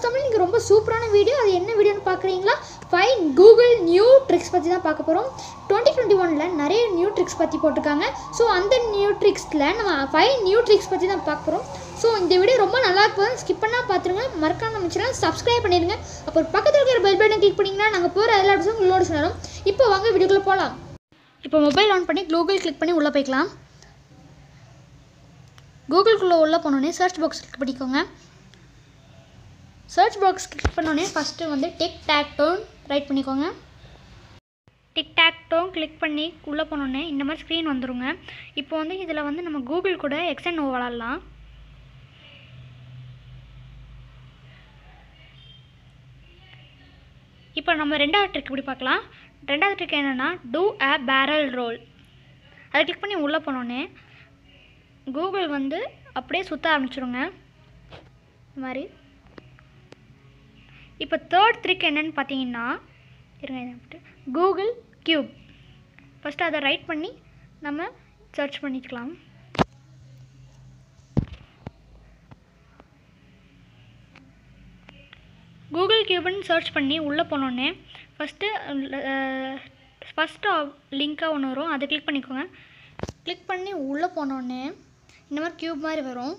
vlogs Tamil நீங்கள் ரொம்ப சூப்பரான வீடியோ அது என்ன வீடியோன்னு பார்க்குறீங்களா ஃபைன் கூகுள் நியூ ட்ரிக்ஸ் பற்றி தான் பார்க்க போகிறோம் டுவெண்ட்டி டுவெண்ட்டி ஒனில் நிறைய நியூ ட்ரிக்ஸ் பற்றி போட்டிருக்காங்க ஸோ அந்த நியூ ட்ரிக்ஸில் நம்ம ஃபைவ் நியூ ட்ரிக்ஸ் பற்றி தான் பார்க்க போகிறோம் ஸோ இந்த வீடியோ ரொம்ப நல்லா இருக்கும் ஸ்கிப் பண்ணால் பார்த்துருங்க மறக்காம நம்ம சேனல் சப்ஸ்கிரைப் பண்ணிடுங்க அப்புறம் பக்கத்தில் இருக்கிற பெல் பட்டன் கிளிக் பண்ணிங்கன்னா நாங்கள் போகிற எல்லா இடத்தும் உங்களோட சொல்லணும் இப்போ வாங்க வீடியோக்குள்ளே போகலாம் இப்போ மொபைல் ஆன் பண்ணி கூகுள் கிளிக் பண்ணி உள்ளே போய்க்கலாம் கூகுளுக்குள்ளே உள்ளே போனோடனே சர்ச் பாக்ஸ் கிளிக் பண்ணிக்கோங்க சர்ச் பாக்ஸ் கிளிக் பண்ணோடனே ஃபஸ்ட்டு வந்து டிக் டேக் டோன் ரைட் பண்ணிக்கோங்க டிக் டேக் டோன் கிளிக் பண்ணி உள்ளே போனோடனே இந்த மாதிரி ஸ்க்ரீன் வந்துருங்க இப்போ வந்து இதில் வந்து நம்ம கூகுள் கூட எக்ஸன் ஓ விளாட்லாம் இப்போ நம்ம ரெண்டாவது ட்ரிக் இப்படி பார்க்கலாம் ரெண்டாவது ட்ரிக் என்னென்னா டூ a பேரல் ரோல் அதை கிளிக் பண்ணி உள்ளே போனோடனே கூகுள் வந்து அப்படியே சுற்ற ஆரம்பிச்சிருங்க இந்த மாதிரி இப்போ தேர்ட் ட்ரிக் என்னன்னு பார்த்தீங்கன்னா இருங்க கூகுள் கியூப் ஃபஸ்ட்டு அதை ரைட் பண்ணி நம்ம சர்ச் பண்ணிக்கலாம் கூகுள் கியூப்னு சர்ச் பண்ணி உள்ளே போனோடனே ஃபஸ்ட்டு ஃபஸ்ட்டு லிங்க்காக ஒன்று வரும் அதை கிளிக் பண்ணிக்கோங்க கிளிக் பண்ணி உள்ளே போனோடனே இந்த மாதிரி கியூப் மாதிரி வரும்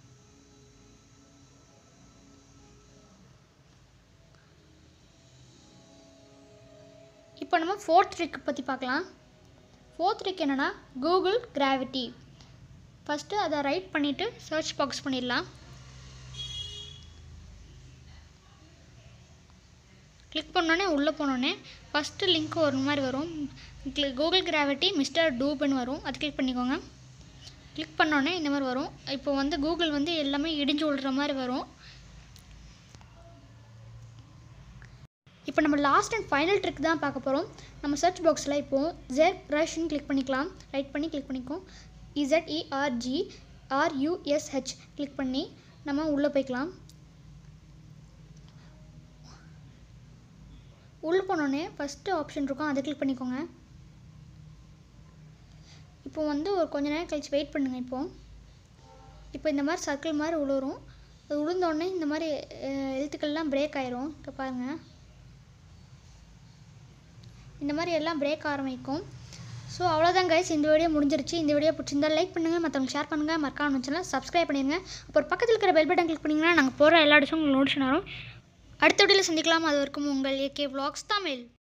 இப்போ நம்ம ஃபோர்த் ட்ரிக் பற்றி பார்க்கலாம் ஃபோர்த் ட்ரிக் என்னென்னா கூகுள் கிராவிட்டி ஃபஸ்ட்டு அதை ரைட் பண்ணிவிட்டு சர்ச் பாக்ஸ் பண்ணிடலாம் கிளிக் பண்ணோடனே உள்ளே போனோடனே ஃபஸ்ட்டு லிங்க் ஒரு மாதிரி வரும் கூகுள் கிராவிட்டி மிஸ்டர் டூப்னு வரும் அது கிளிக் பண்ணிக்கோங்க கிளிக் பண்ணோடனே இந்த மாதிரி வரும் இப்போ வந்து கூகுள் வந்து எல்லாமே இடிஞ்சு விழுற மாதிரி வரும் இப்போ நம்ம லாஸ்ட் அண்ட் ஃபைனல் ட்ரிக் தான் பார்க்க போகிறோம் நம்ம சர்ச் பாக்ஸில் இப்போது ஜெர் ரஷ்ன்னு கிளிக் பண்ணிக்கலாம் ரைட் பண்ணி கிளிக் பண்ணிக்கோம் இசட்இஆர்ஜி ஆர்யூஎஸ்ஹெச் கிளிக் பண்ணி நம்ம உள்ளே போய்க்கலாம் உள்ளே போனோடனே ஃபஸ்ட்டு ஆப்ஷன் இருக்கும் அதை கிளிக் பண்ணிக்கோங்க இப்போ வந்து ஒரு கொஞ்ச நேரம் கழிச்சு வெயிட் பண்ணுங்கள் இப்போது இப்போ இந்த மாதிரி சர்க்கிள் மாதிரி உழுவுரும் அது உளுந்தோடனே இந்த மாதிரி எழுத்துக்கள்லாம் பிரேக் ஆயிரும் இப்போ பாருங்கள் இந்த மாதிரி எல்லாம் பிரேக் ஆரம்பிக்கும் ஸோ அவ்வளோதான் கைஸ் இந்த வீடியோ முடிஞ்சிருச்சு இந்த வீடியோ பிடிச்சிருந்தா லைக் பண்ணுங்கள் மற்றவங்க ஷேர் பண்ணுங்கள் மறக்காம சேனல் சப்ஸ்கிரைப் பண்ணிடுங்க அப்புறம் பக்கத்தில் இருக்கிற பெல் பட்டன் கிளிக் பண்ணிங்கன்னா நாங்கள் போகிற எல்லா இடத்தும் உங்களுக்கு நோட்டிஷன் வரும் அடுத்த வீடியோவில் சந்திக்கலாம் அது வரைக்கும் உங்கள் ஏகே vlogs தமிழ்